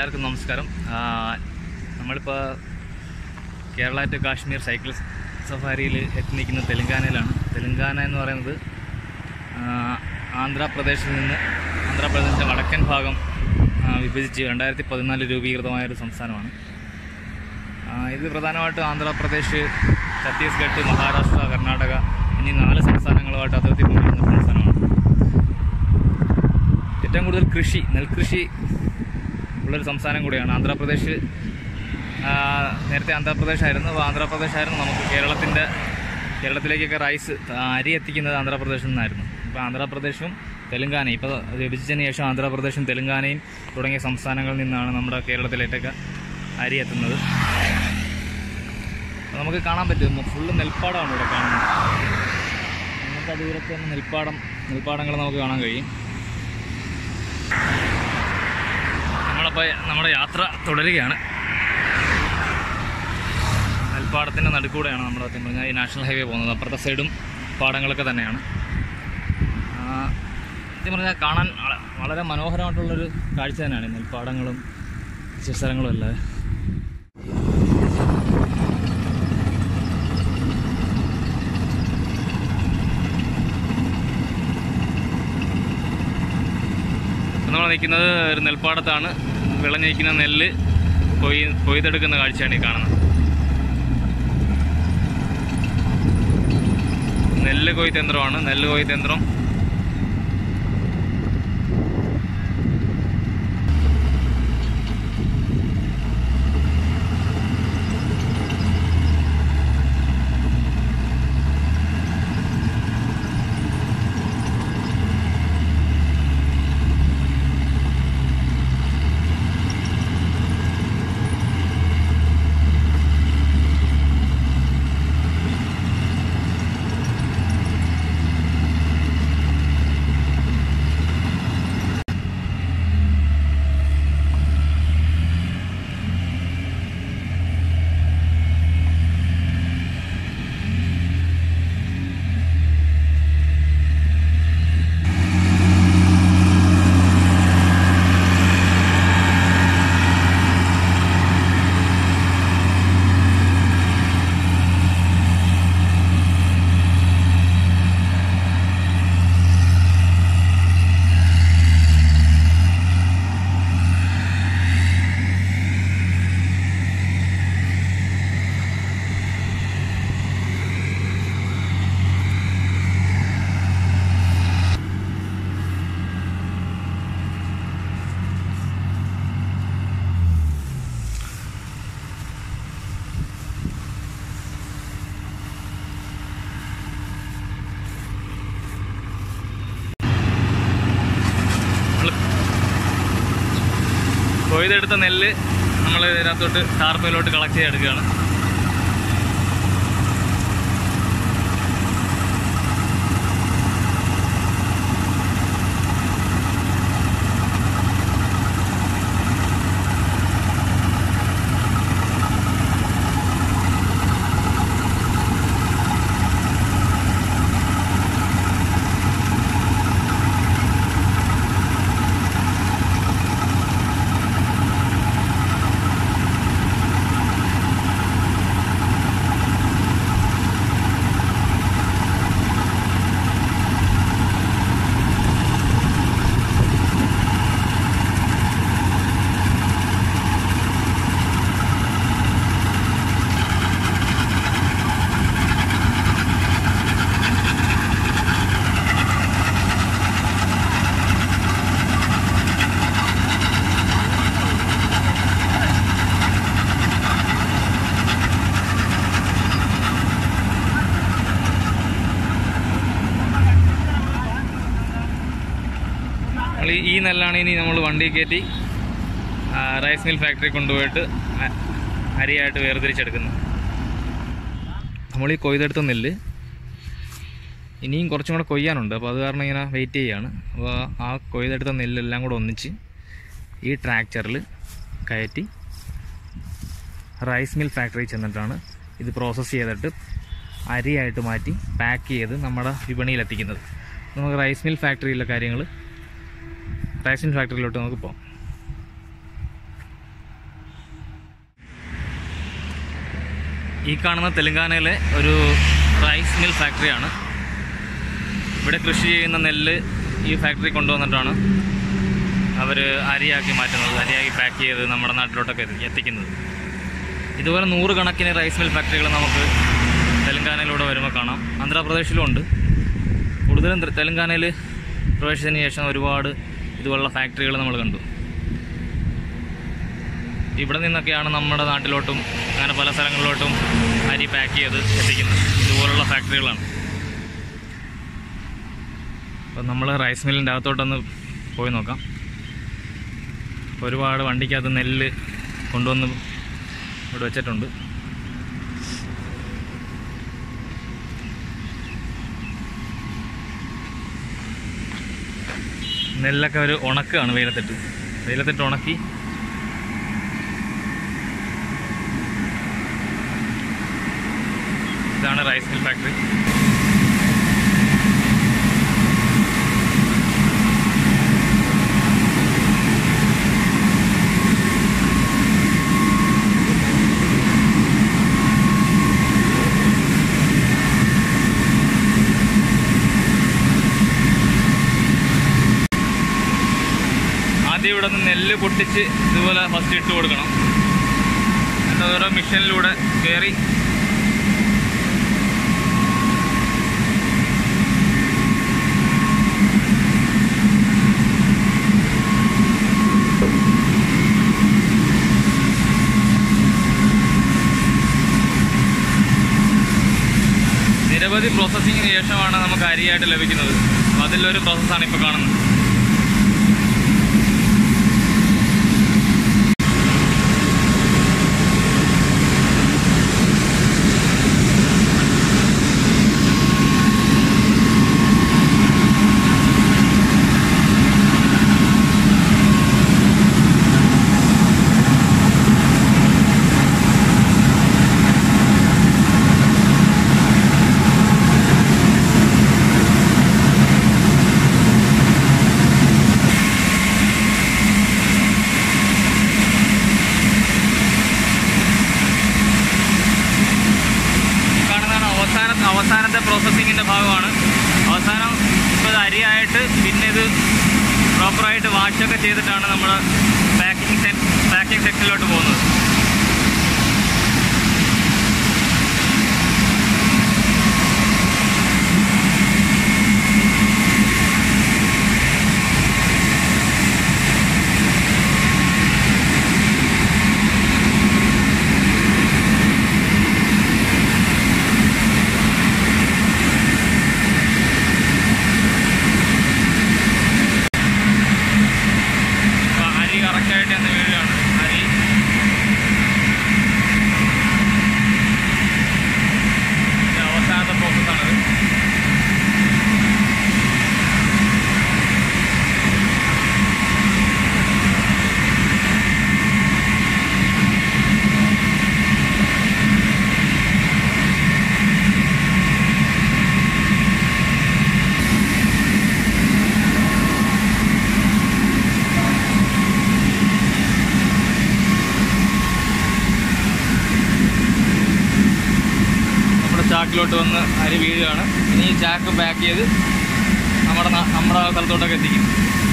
എല്ലാവർക്കും നമസ്കാരം ആ, നമ്മളിപ്പോൾ കേരള ടു കാശ്മീർ സൈക്കിൾ സഫാരിയിൽ എത്തി നിൽക്കുന്നത് തെലങ്കാനയിലാണ് തെലങ്കാന എന്ന് പറയുന്നത് ആ, ആന്ധ്രാപ്രദേശിൽ നിന്ന് ആന്ധ്രാപ്രദേശിൻ്റെ വടക്കൻ ഭാഗം ആ, വിഭജിച്ച് രണ്ടായിരത്തി പതിനാല് രൂപീകൃതമായ ഒരു സംസ്ഥാനമാണ് ആ, ഇത് പ്രധാനമായിട്ടും ആന്ധ്രാപ്രദേശ് ഛത്തീസ്ഗഡ് മഹാരാഷ്ട്ര കർണാടക എന്നീ നാല് സംസ്ഥാനങ്ങളുമായിട്ട് അതിർത്തി പങ്കിടുന്ന ഒരു സംസ്ഥാനമാണ് ഏറ്റവും കൂടുതൽ കൃഷി നെൽകൃഷി ഉള്ളൊരു സംസ്ഥാനം കൂടിയാണ് ആന്ധ്രാപ്രദേശ് ആ, നേരത്തെ ആന്ധ്രാപ്രദേശ് ആയിരുന്നു അപ്പോൾ ആന്ധ്രാപ്രദേശ് ആയിരുന്നു നമുക്ക് കേരളത്തിൻ്റെ കേരളത്തിലേക്കൊക്കെ റൈസ് ആ, അരി എത്തിക്കുന്നത് ആന്ധ്രാപ്രദേശിൽ നിന്നായിരുന്നു ഇപ്പോൾ ആന്ധ്രാപ്രദേശും തെലുങ്കാനയും ഇപ്പോൾ വിഭജിച്ചതിന് ശേഷം ആന്ധ്രാപ്രദേശും തെലുങ്കാനയും തുടങ്ങിയ സംസ്ഥാനങ്ങളിൽ നിന്നാണ് നമ്മുടെ കേരളത്തിലേക്കൊക്കെ അരി എത്തുന്നത് അപ്പോൾ നമുക്ക് കാണാൻ പറ്റും ഫുള്ള് നെൽപ്പാടമാണ് ഇവിടെ കാണുന്നത് നമുക്ക് ആ ദൂരത്ത് തന്നെ നെൽപ്പാടം നെൽപ്പാടങ്ങൾ നമുക്ക് കാണാൻ കഴിയും നമ്മളപ്പോൾ നമ്മുടെ യാത്ര തുടരുകയാണ് നെൽപ്പാടത്തിൻ്റെ നടുക്കൂടെയാണ് നമ്മുടെ സത്യം പറഞ്ഞാൽ ഈ നാഷണൽ ഹൈവേ പോകുന്നത് അപ്പുറത്തെ സൈഡും പാടങ്ങളൊക്കെ തന്നെയാണ് ആ, സത്യം പറഞ്ഞാൽ കാണാൻ വള- വളരെ മനോഹരമായിട്ടുള്ളൊരു കാഴ്ച തന്നെയാണ് ഈ നെൽപ്പാടങ്ങളും സ്ഥലങ്ങളും എല്ലാം നമ്മൾ നിൽക്കുന്നത് ഒരു നെൽപ്പാടത്താണ് വിളഞ്ഞിരിക്കുന്ന നെല്ല് കൊയ് കൊയ്തെടുക്കുന്ന കാഴ്ചയാണ് ഈ കാണുന്നത് നെല്ല് കൊയ്ത്തന്ത്രമാണ് നെല്ല് കൊയ്ത്തന്ത്രം നമ്മൾ കൊയ്തെടുത്ത നെല്ല് നമ്മൾ ഇതിനകത്തോട്ട് ടാർപ്പയിലോട്ട് കളക്ട് ചെയ്തെടുക്കുകയാണ് നമ്മൾ ഈ- ഈ നെല്ലാണ് ഇനി നമ്മൾ വണ്ടി കയറ്റി ആ, റൈസ് മിൽ ഫാക്ടറി കൊണ്ടുപോയിട്ട് അ- അരിയായിട്ട് വേർതിരിച്ചെടുക്കുന്നത് നമ്മൾ ഈ കൊയ്തെടുത്ത നെല്ല് ഇനിയും കുറച്ചും കൂടെ കൊയ്യാനുണ്ട് അപ്പോൾ അത് കാരണം ഇങ്ങനെ വെയിറ്റ് ചെയ്യാണ് അപ്പോൾ ആ കൊയ്തെടുത്ത നെല്ലെല്ലാം കൂടെ ഒന്നിച്ച് ഈ ട്രാക്ടറിൽ കയറ്റി റൈസ് മിൽ ഫാക്ടറി ചെന്നിട്ടാണ് ഇത് പ്രോസസ്സ് ചെയ്തിട്ട് അരിയായിട്ട് മാറ്റി പാക്ക് ചെയ്ത് നമ്മുടെ വിപണിയിൽ എത്തിക്കുന്നത് നമുക്ക് റൈസ് മിൽ ഫാക്ടറിയിലെ കാര്യങ്ങൾ റൈസ് മിൽ ഫാക്ടറിയിലോട്ട് നമുക്ക് പോകാം ഈ കാണുന്ന തെലങ്കാനയിലെ ഒരു റൈസ് മിൽ ഫാക്ടറിയാണ് ഇവിടെ കൃഷി ചെയ്യുന്ന നെല്ല് ഈ ഫാക്ടറി കൊണ്ടുവന്നിട്ടാണ് അവർ അരിയാക്കി മാറ്റുന്നത് അരിയാക്കി പാക്ക് ചെയ്ത് നമ്മുടെ നാട്ടിലോട്ടൊക്കെ എത്തി- എത്തിക്കുന്നത് ഇതുപോലെ നൂറുകണക്കിന് റൈസ് മിൽ ഫാക്ടറികൾ നമുക്ക് തെലങ്കാനയിലൂടെ വരുമ്പോൾ കാണാം ആന്ധ്രാപ്രദേശിലും ഉണ്ട് കൂടുതലും തെ- തെലങ്കാനയിൽ പ്രവേശിച്ചതിന് ശേഷം ഒരുപാട് ഇതുപോലുള്ള ഫാക്ടറികൾ നമ്മൾ കണ്ടു ഇവിടെ നിന്നൊക്കെയാണ് നമ്മുടെ നാട്ടിലോട്ടും അങ്ങനെ പല സ്ഥലങ്ങളിലോട്ടും അരി പാക്ക് ചെയ്ത് എത്തിക്കുന്നത് ഇതുപോലുള്ള ഫാക്ടറികളാണ് അപ്പം നമ്മൾ റൈസ് മില്ലിൻ്റെ അകത്തോട്ടൊന്ന് പോയി നോക്കാം ഒരുപാട് വണ്ടിക്കകത്ത് നെല്ല് കൊണ്ടുവന്ന് ഇവിടെ വെച്ചിട്ടുണ്ട് നെല്ലൊക്കെ ഒരു ഉണക്കാണ് വെയിലത്തിട്ട് വെയിലത്തിട്ട് ഉണക്കി ഇതാണ് റൈസ് മിൽ ഫാക്ടറി ആദ്യം ഇവിടെ നിന്ന് നെല്ല് പൊട്ടിച്ച് ഇതുപോലെ ഫസ്റ്റ് ഇട്ട് കൊടുക്കണം എന്നിട്ട് ഓരോ മിഷനിലൂടെ കയറി നിരവധി പ്രോസസ്സിങ്ങിന് ശേഷമാണ് നമുക്ക് അരിയായിട്ട് ലഭിക്കുന്നത് അപ്പോൾ അതിലൊരു പ്രോസസ്സാണ് ഇപ്പോൾ കാണുന്നത് ഈ കാണുന്നതാണ് അവസാന അവസാനത്തെ പ്രോസസ്സിങ്ങിൻ്റെ ഭാഗമാണ് അവസാനം ഇപ്പോൾ ഇത് അരിയായിട്ട് പിന്നെ ഇത് പ്രോപ്പറായിട്ട് വാഷൊക്കെ ചെയ്തിട്ടാണ് നമ്മൾ പാക്കിംഗ് സെൻ പാക്കിംഗ് സെക്ഷനിലോട്ട് പോകുന്നത് അപ്പോൾ അരി കറക്റ്റായിട്ട് എന്ന് വീഴുകയാണ് അരി ഇത് അവസാനത്തെ പ്രോസസ്സാണത് നമ്മുടെ ചാക്കിലോട്ട് വന്ന് അരി വീഴുകയാണ് ഇനി ഈ ചാക്ക് പാക്ക് ചെയ്ത് നമ്മുടെ നാ- നമ്മുടെ സ്ഥലത്തോട്ടൊക്കെ എത്തിക്കും